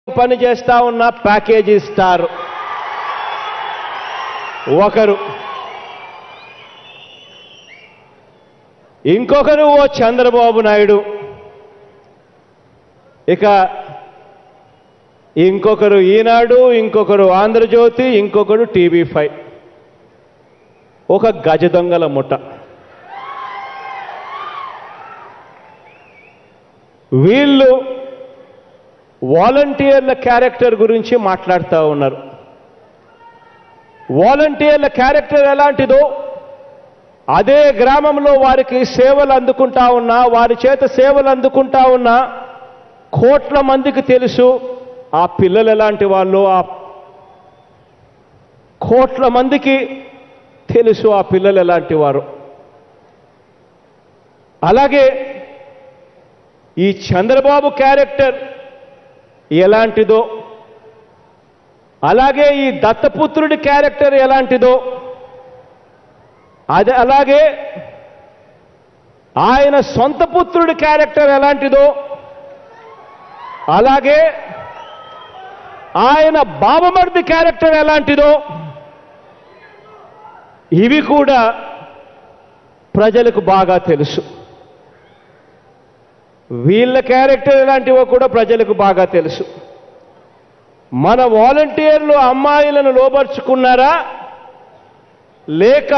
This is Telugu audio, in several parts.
పని చేస్తా ఉన్న ప్యాకేజీ స్టార్ ఒకరు ఇంకొకరు ఓ చంద్రబాబు నాయుడు ఇక ఇంకొకరు ఈనాడు ఇంకొకరు ఆంధ్రజ్యోతి ఇంకొకరు టీవీ ఫైవ్ ఒక గజ దొంగల ముఠ వీళ్ళు వాలంటీర్ల క్యారెక్టర్ గురించి మాట్లాడుతూ ఉన్నారు వాలంటీర్ల క్యారెక్టర్ ఎలాంటిదో అదే గ్రామంలో వారికి సేవలు అందుకుంటా ఉన్నా వారి చేత సేవలు అందుకుంటా ఉన్నా కోట్ల మందికి తెలుసు ఆ పిల్లలు ఎలాంటి వాళ్ళు ఆ కోట్ల మందికి తెలుసు ఆ పిల్లలు ఎలాంటి వారు అలాగే ఈ చంద్రబాబు క్యారెక్టర్ ఎలాంటిదో అలాగే ఈ దత్తపుత్రుడి క్యారెక్టర్ ఎలాంటిదో అది అలాగే ఆయన సొంత పుత్రుడి క్యారెక్టర్ ఎలాంటిదో అలాగే ఆయన బాబమర్ది క్యారెక్టర్ ఎలాంటిదో ఇవి కూడా ప్రజలకు బాగా తెలుసు వీళ్ళ క్యారెక్టర్ ఎలాంటివో కూడా ప్రజలకు బాగా తెలుసు మన వాలంటీర్లు అమ్మాయిలను లోబర్చుకున్నారా లేక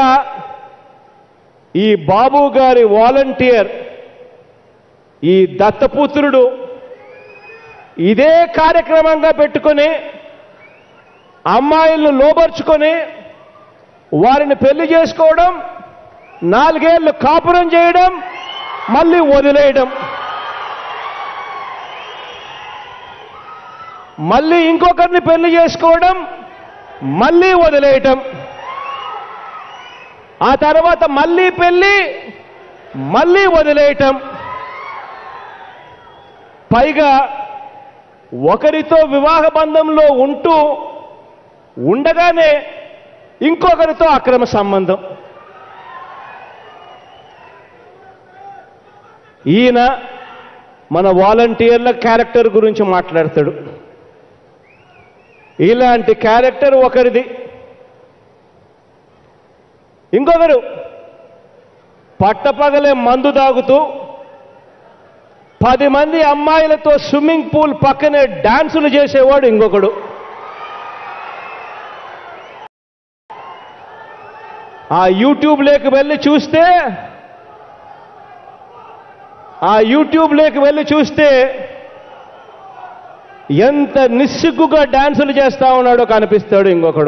ఈ బాబు గారి వాలంటీర్ ఈ దత్తపుత్రుడు ఇదే కార్యక్రమంగా పెట్టుకొని అమ్మాయిలను లోబర్చుకొని వారిని పెళ్లి చేసుకోవడం నాలుగేళ్లు కాపురం చేయడం మళ్ళీ వదిలేయడం మళ్ళీ ఇంకొకరిని పెళ్లి చేసుకోవడం మళ్ళీ వదిలేయటం ఆ తర్వాత మళ్ళీ పెళ్లి మళ్ళీ వదిలేయటం పైగా ఒకరితో వివాహ బంధంలో ఉంటూ ఉండగానే ఇంకొకరితో అక్రమ సంబంధం ఈయన మన వాలంటీర్ల క్యారెక్టర్ గురించి మాట్లాడతాడు ఇలాంటి క్యారెక్టర్ ఒకరిది ఇంకొకరు పట్టపగలే మందు తాగుతూ పది మంది అమ్మాయిలతో స్విమ్మింగ్ పూల్ పక్కనే డాన్సులు చేసేవాడు ఇంకొకడు ఆ యూట్యూబ్ లేక వెళ్ళి చూస్తే ఆ యూట్యూబ్ లేక వెళ్ళి చూస్తే ఎంత నిస్సిగ్గుగా డాన్సులు చేస్తా ఉన్నాడో కనిపిస్తాడు ఇంకొకడు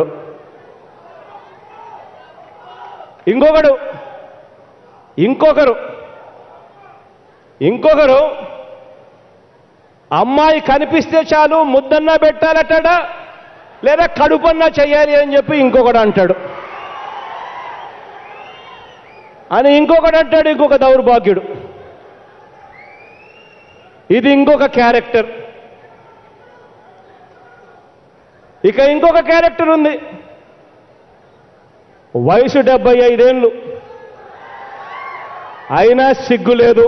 ఇంకొకడు ఇంకొకరు ఇంకొకరు అమ్మాయి కనిపిస్తే చాలు ముద్దన్నా పెట్టాలటాడా లేదా కడుపన్నా చెయ్యాలి అని చెప్పి ఇంకొకడు అంటాడు అని ఇంకొకడు అంటాడు ఇంకొక దౌర్భాగ్యుడు ఇది ఇంకొక క్యారెక్టర్ ఇక ఇంకొక క్యారెక్టర్ ఉంది వయసు డెబ్బై ఐదేళ్ళు అయినా సిగ్గు లేదు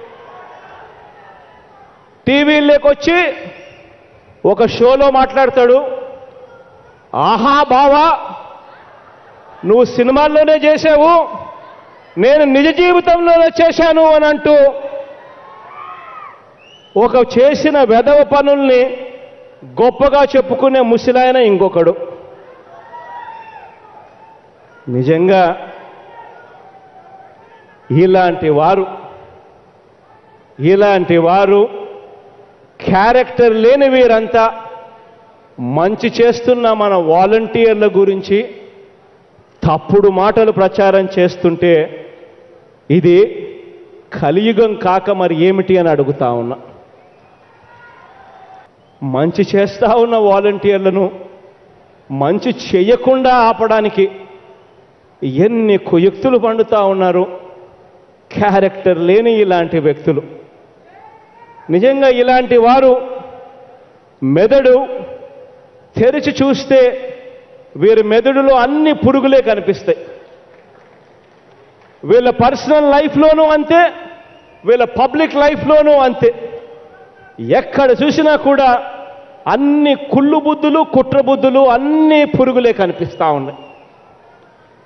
టీవీలోకి ఒక షోలో మాట్లాడతాడు ఆహా బావా నువ్వు సినిమాల్లోనే చేసావు నేను నిజ జీవితంలోనే చేశాను అని అంటూ ఒక చేసిన వెధవ పనుల్ని గొప్పగా చెప్పుకునే ముసిలాయన ఇంకొకడు నిజంగా ఇలాంటి వారు ఇలాంటి వారు క్యారెక్టర్ లేని వీరంతా మంచి చేస్తున్న మన వాలంటీర్ల గురించి తప్పుడు మాటలు ప్రచారం చేస్తుంటే ఇది కలియుగం కాక మరి ఏమిటి అని అడుగుతా ఉన్నా మంచి చేస్తా ఉన్న వాలంటీర్లను మంచి చేయకుండా ఆపడానికి ఎన్ని కుయుక్తులు పండుతా ఉన్నారు క్యారెక్టర్ లేని ఇలాంటి వ్యక్తులు నిజంగా ఇలాంటి వారు మెదడు తెరిచి చూస్తే వీరి మెదడులో అన్ని పురుగులే కనిపిస్తాయి వీళ్ళ పర్సనల్ లైఫ్లోనూ అంతే వీళ్ళ పబ్లిక్ లైఫ్లోనూ అంతే ఎక్కడ చూసినా కూడా అన్ని కుళ్ళు బుద్ధులు కుట్ర బుద్ధులు అన్ని పురుగులే కనిపిస్తా ఉన్నాయి